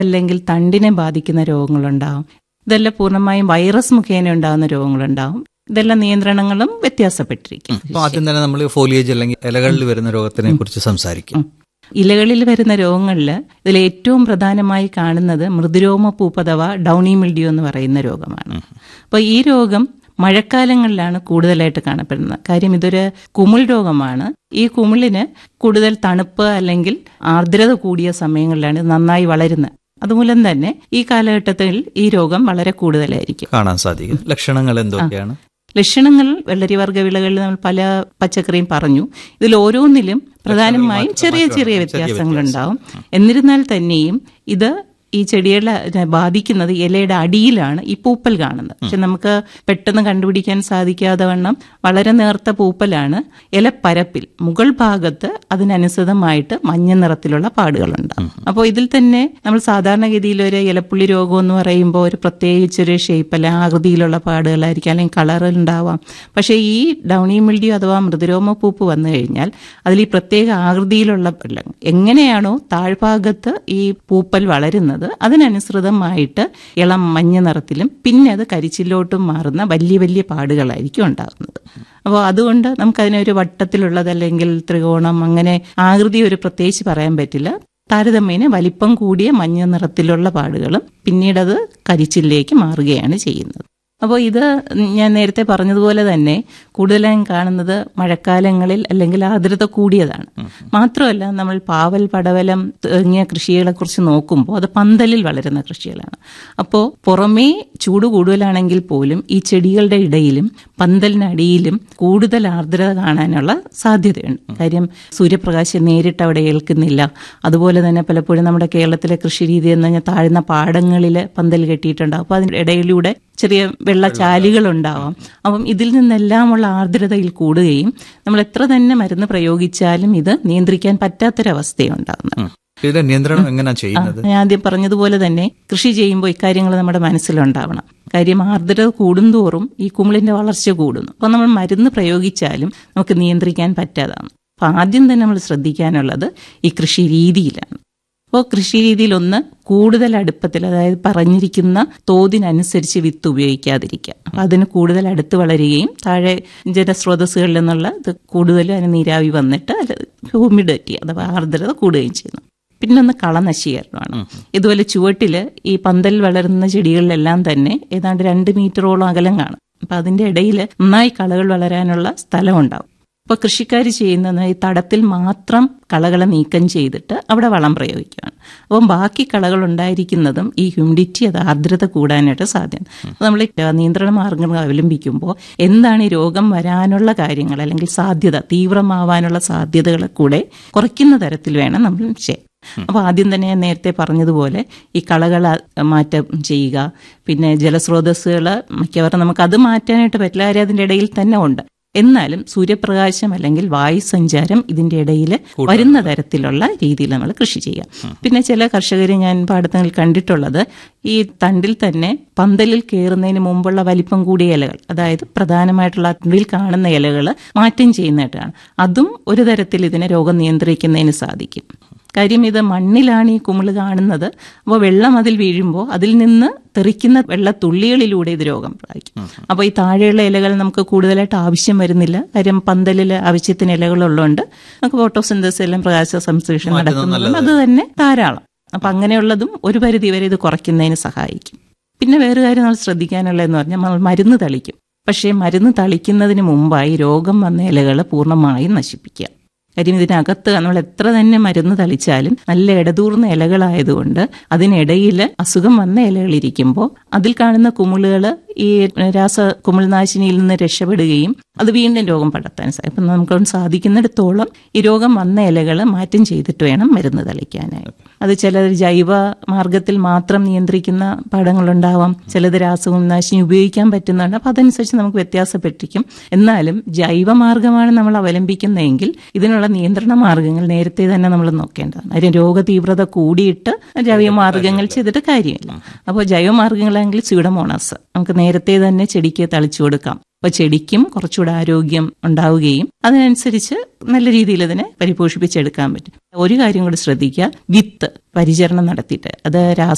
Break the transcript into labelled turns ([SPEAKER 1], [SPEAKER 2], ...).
[SPEAKER 1] അല്ലെങ്കിൽ തണ്ടിനെ ബാധിക്കുന്ന രോഗങ്ങളുണ്ടാവും ഇതെല്ലാം പൂർണ്ണമായും വൈറസ് മുഖേന ഉണ്ടാകുന്ന രോഗങ്ങളുണ്ടാവും ഇതെല്ലാം നിയന്ത്രണങ്ങളും വ്യത്യാസപ്പെട്ടിരിക്കും
[SPEAKER 2] അപ്പൊ ആദ്യം തന്നെ നമ്മൾ ഫോലിയേജ് അല്ലെങ്കിൽ ഇലകളിൽ വരുന്ന രോഗത്തിനെ കുറിച്ച് സംസാരിക്കും
[SPEAKER 1] ഇലകളിൽ വരുന്ന രോഗങ്ങളിൽ ഇതിൽ ഏറ്റവും പ്രധാനമായി കാണുന്നത് മൃദുരോമ പൂപ്പ് അഥവാ ഡൗണി മിൽഡിയോ എന്ന് പറയുന്ന രോഗമാണ് അപ്പോൾ ഈ രോഗം മഴക്കാലങ്ങളിലാണ് കൂടുതലായിട്ട് കാണപ്പെടുന്നത് കാര്യം ഇതൊരു കുമിൾ രോഗമാണ് ഈ കുമിളിന് കൂടുതൽ തണുപ്പ് അല്ലെങ്കിൽ ആർദ്രത കൂടിയ സമയങ്ങളിലാണ് ഇത് നന്നായി വളരുന്നത് അതുമൂലം തന്നെ ഈ കാലഘട്ടത്തിൽ ഈ രോഗം വളരെ കൂടുതലായിരിക്കും
[SPEAKER 2] കാണാൻ സാധിക്കും ലക്ഷണങ്ങൾ എന്തൊക്കെയാണ്
[SPEAKER 1] ലക്ഷണങ്ങൾ വെള്ളരിവർഗ വിളകളിൽ നമ്മൾ പല പച്ചക്കറിയും പറഞ്ഞു ഇതിൽ ഓരോന്നിലും പ്രധാനമായും ചെറിയ ചെറിയ വ്യത്യാസങ്ങളുണ്ടാവും എന്നിരുന്നാൽ തന്നെയും ഇത് ഈ ചെടികളെ ബാധിക്കുന്നത് ഇലയുടെ അടിയിലാണ് ഈ പൂപ്പൽ കാണുന്നത് പക്ഷെ നമുക്ക് പെട്ടെന്ന് കണ്ടുപിടിക്കാൻ സാധിക്കാതെ വണ്ണം വളരെ നേർത്ത പൂപ്പലാണ് ഇലപ്പരപ്പിൽ മുകൾ ഭാഗത്ത് അതിനനുസൃതമായിട്ട് മഞ്ഞ നിറത്തിലുള്ള പാടുകളുണ്ടാകും അപ്പോൾ ഇതിൽ തന്നെ നമ്മൾ സാധാരണഗതിയിൽ ഒരു ഇലപ്പുള്ളി രോഗം എന്ന് പറയുമ്പോൾ ഒരു പ്രത്യേകിച്ചൊരു ഷേപ്പ് അല്ലെ ആകൃതിയിലുള്ള പാടുകളായിരിക്കും അല്ലെങ്കിൽ കളറിൽ ഉണ്ടാവാം പക്ഷേ ഈ ഡൗണി മിൽഡിയോ അഥവാ മൃദുരോമ പൂപ്പ് വന്നു കഴിഞ്ഞാൽ അതിൽ ഈ പ്രത്യേക ആകൃതിയിലുള്ള എങ്ങനെയാണോ താഴ്ഭാഗത്ത് ഈ പൂപ്പൽ വളരുന്നത് അതിനനുസൃതമായിട്ട് ഇളം മഞ്ഞ നിറത്തിലും പിന്നെ അത് കരിച്ചിലോട്ടും മാറുന്ന വലിയ വലിയ പാടുകളായിരിക്കും ഉണ്ടാകുന്നത് അപ്പോൾ അതുകൊണ്ട് നമുക്കതിനൊരു വട്ടത്തിലുള്ളത് അല്ലെങ്കിൽ ത്രികോണം അങ്ങനെ ആകൃതി ഒരു പ്രത്യേകിച്ച് പറയാൻ പറ്റില്ല താരതമ്യേന വലിപ്പം കൂടിയ മഞ്ഞ നിറത്തിലുള്ള പാടുകളും പിന്നീടത് കരിച്ചിലേക്ക് മാറുകയാണ് ചെയ്യുന്നത് അപ്പോൾ ഇത് ഞാൻ നേരത്തെ പറഞ്ഞതുപോലെ തന്നെ കൂടുതലായും കാണുന്നത് മഴക്കാലങ്ങളിൽ അല്ലെങ്കിൽ ആർദ്രത കൂടിയതാണ് മാത്രമല്ല നമ്മൾ പാവൽ പടവലം തുടങ്ങിയ കൃഷികളെ കുറിച്ച് നോക്കുമ്പോൾ അത് പന്തലിൽ വളരുന്ന കൃഷികളാണ് അപ്പോൾ പുറമേ ചൂട് കൂടുതലാണെങ്കിൽ പോലും ഈ ചെടികളുടെ ഇടയിലും പന്തലിനടിയിലും കൂടുതൽ ആർദ്രത കാണാനുള്ള സാധ്യതയുണ്ട് കാര്യം സൂര്യപ്രകാശം നേരിട്ട് അവിടെ ഏൽക്കുന്നില്ല അതുപോലെ തന്നെ പലപ്പോഴും നമ്മുടെ കേരളത്തിലെ കൃഷി രീതി എന്ന് പറഞ്ഞാൽ താഴ്ന്ന പാടങ്ങളിൽ പന്തൽ കെട്ടിയിട്ടുണ്ടാവും അപ്പോൾ അതിൻ്റെ ഇടയിലൂടെ ചെറിയ വെള്ളച്ചാലുകൾ ഉണ്ടാവാം അപ്പം ഇതിൽ നിന്നെല്ലാമുള്ള ആർദ്രതയിൽ കൂടുകയും നമ്മൾ എത്ര തന്നെ മരുന്ന് പ്രയോഗിച്ചാലും ഇത് നിയന്ത്രിക്കാൻ പറ്റാത്തൊരവസ്ഥയുണ്ടാകുന്നത്
[SPEAKER 2] ഇതിന്റെ നിയന്ത്രണം എങ്ങനെയാ ചെയ്യുന്നത്
[SPEAKER 1] ഞാൻ ആദ്യം പറഞ്ഞതുപോലെ തന്നെ കൃഷി ചെയ്യുമ്പോൾ ഇക്കാര്യങ്ങൾ നമ്മുടെ മനസ്സിലുണ്ടാവണം കാര്യം ആർദ്രത കൂടുന്തോറും ഈ കുമിളിന്റെ വളർച്ച കൂടുന്നു അപ്പോൾ നമ്മൾ മരുന്ന് പ്രയോഗിച്ചാലും നമുക്ക് നിയന്ത്രിക്കാൻ പറ്റാതാണ് അപ്പൊ ആദ്യം തന്നെ നമ്മൾ ശ്രദ്ധിക്കാനുള്ളത് ഈ കൃഷി രീതിയിലാണ് അപ്പോൾ കൃഷി രീതിയിൽ ഒന്ന് കൂടുതൽ അടുപ്പത്തിൽ അതായത് പറഞ്ഞിരിക്കുന്ന തോതിനനുസരിച്ച് വിത്ത് ഉപയോഗിക്കാതിരിക്കുക അപ്പം അതിന് കൂടുതൽ അടുത്ത് വളരുകയും താഴെ ജലസ്രോതസ്സുകളിൽ നിന്നുള്ള ഇത് കൂടുതലും അതിന് നീരാവി വന്നിട്ട് ഹ്യൂമിഡിറ്റി അഥവാ ആർദ്രത കൂടുകയും ചെയ്യുന്നു പിന്നെ ഒന്ന് കളനശീകരണമാണ് ഇതുപോലെ ചുവട്ടിൽ ഈ പന്തൽ വളരുന്ന ചെടികളിലെല്ലാം തന്നെ ഏതാണ്ട് രണ്ട് മീറ്ററോളം അകലം കാണും അപ്പം അതിൻ്റെ ഇടയിൽ നന്നായി കളകൾ വളരാനുള്ള സ്ഥലമുണ്ടാവും അപ്പോൾ കൃഷിക്കാർ ചെയ്യുന്നത് ഈ തടത്തിൽ മാത്രം കളകളെ നീക്കം ചെയ്തിട്ട് അവിടെ വളം പ്രയോഗിക്കുകയാണ് അപ്പം ബാക്കി കളകൾ ഉണ്ടായിരിക്കുന്നതും ഈ ഹ്യൂമിഡിറ്റി അത് ആർദ്രത കൂടാനായിട്ട് സാധ്യത അപ്പോൾ നമ്മൾ നിയന്ത്രണ മാർഗങ്ങൾ അവലംബിക്കുമ്പോൾ എന്താണ് ഈ രോഗം വരാനുള്ള കാര്യങ്ങൾ അല്ലെങ്കിൽ സാധ്യത തീവ്രമാവാനുള്ള സാധ്യതകളെ കൂടെ കുറയ്ക്കുന്ന തരത്തിൽ വേണം നമ്മൾ ചെയ്യാൻ അപ്പോൾ ആദ്യം തന്നെ ഞാൻ നേരത്തെ പറഞ്ഞതുപോലെ ഈ കളകൾ മാറ്റം ചെയ്യുക പിന്നെ ജലസ്രോതസ്സുകൾ മിക്കവാറും നമുക്ക് അത് മാറ്റാനായിട്ട് പറ്റില്ല കാര്യം അതിൻ്റെ ഇടയിൽ തന്നെ ഉണ്ട് എന്നാലും സൂര്യപ്രകാശം അല്ലെങ്കിൽ വായു സഞ്ചാരം ഇതിന്റെ ഇടയിൽ വരുന്ന തരത്തിലുള്ള രീതിയിൽ നമ്മൾ കൃഷി ചെയ്യാം പിന്നെ ചില കർഷകരെ ഞാൻ പാടത്തങ്ങളിൽ കണ്ടിട്ടുള്ളത് ഈ തണ്ടിൽ തന്നെ പന്തലിൽ കയറുന്നതിന് മുമ്പുള്ള വലിപ്പം കൂടിയ ഇലകൾ അതായത് പ്രധാനമായിട്ടുള്ള തണ്ടിൽ കാണുന്ന ഇലകൾ മാറ്റം ചെയ്യുന്നതായിട്ടാണ് അതും ഒരു തരത്തിൽ ഇതിനെ രോഗം നിയന്ത്രിക്കുന്നതിന് സാധിക്കും കാര്യം ഇത് മണ്ണിലാണ് ഈ കുമിള് കാണുന്നത് അപ്പോൾ വെള്ളം അതിൽ വീഴുമ്പോൾ അതിൽ നിന്ന് തെറിക്കുന്ന വെള്ളത്തുള്ളികളിലൂടെ ഇത് രോഗം ബാധിക്കും അപ്പോൾ ഈ താഴെയുള്ള ഇലകൾ നമുക്ക് കൂടുതലായിട്ട് ആവശ്യം വരുന്നില്ല കാര്യം പന്തലിൽ ആവശ്യത്തിന് ഇലകളുള്ളതുകൊണ്ട് നമുക്ക് ഫോട്ടോസിന്തസിസ് എല്ലാം പ്രകാശ സംശ്ലേഷണം നടക്കുന്നതും അത് തന്നെ ധാരാളം അപ്പം അങ്ങനെയുള്ളതും ഒരു പരിധി വരെ ഇത് കുറയ്ക്കുന്നതിന് സഹായിക്കും പിന്നെ വേറെ കാര്യം നമ്മൾ ശ്രദ്ധിക്കാനുള്ളതെന്ന് പറഞ്ഞാൽ നമ്മൾ മരുന്ന് തളിക്കും പക്ഷേ മരുന്ന് തളിക്കുന്നതിന് മുമ്പായി രോഗം വന്ന ഇലകൾ പൂർണ്ണമായും നശിപ്പിക്കുക കാര്യം ഇതിനകത്ത് നമ്മൾ എത്ര തന്നെ മരുന്ന് തളിച്ചാലും നല്ല ഇടതൂർന്ന ഇലകളായതുകൊണ്ട് അതിനിടയിൽ അസുഖം വന്ന ഇലകൾ ഇരിക്കുമ്പോൾ അതിൽ കാണുന്ന കുമിളുകൾ ഈ രാസ കുമിൾനാശിനിയിൽ നിന്ന് രക്ഷപ്പെടുകയും അത് വീണ്ടും രോഗം പടർത്താൻ സാധിക്കും അപ്പം നമുക്ക് സാധിക്കുന്നിടത്തോളം ഈ രോഗം വന്ന ഇലകൾ മാറ്റം ചെയ്തിട്ട് വേണം മരുന്ന് തളിക്കാനായി അത് ചിലർ ജൈവ മാർഗത്തിൽ മാത്രം നിയന്ത്രിക്കുന്ന പാടങ്ങളുണ്ടാവാം ചിലത് രാസകുമിൾനാശിനി ഉപയോഗിക്കാൻ പറ്റുന്നുണ്ട് അപ്പം അതനുസരിച്ച് നമുക്ക് വ്യത്യാസപ്പെട്ടിരിക്കും എന്നാലും ജൈവമാർഗമാണ് നമ്മൾ അവലംബിക്കുന്നതെങ്കിൽ ഇതിനുള്ള നിയന്ത്രണ മാർഗങ്ങൾ നേരത്തെ തന്നെ നമ്മൾ നോക്കേണ്ടതാണ് അതിന് രോഗതീവ്രത കൂടിയിട്ട് ജൈവ മാർഗങ്ങൾ ചെയ്തിട്ട് കാര്യമില്ല അപ്പോൾ ജൈവമാർഗങ്ങളാണെങ്കിൽ സ്യൂഡമോണാസ് നമുക്ക് നേരത്തെ തന്നെ ചെടിക്ക് തളിച്ചു കൊടുക്കാം അപ്പോൾ ചെടിക്കും കുറച്ചുകൂടെ ആരോഗ്യം ഉണ്ടാവുകയും അതിനനുസരിച്ച് നല്ല രീതിയിൽ അതിനെ പരിപോഷിപ്പിച്ചെടുക്കാൻ പറ്റും ഒരു കാര്യം കൂടി ശ്രദ്ധിക്കുക വിത്ത് പരിചരണം നടത്തിയിട്ട് അത് രാസ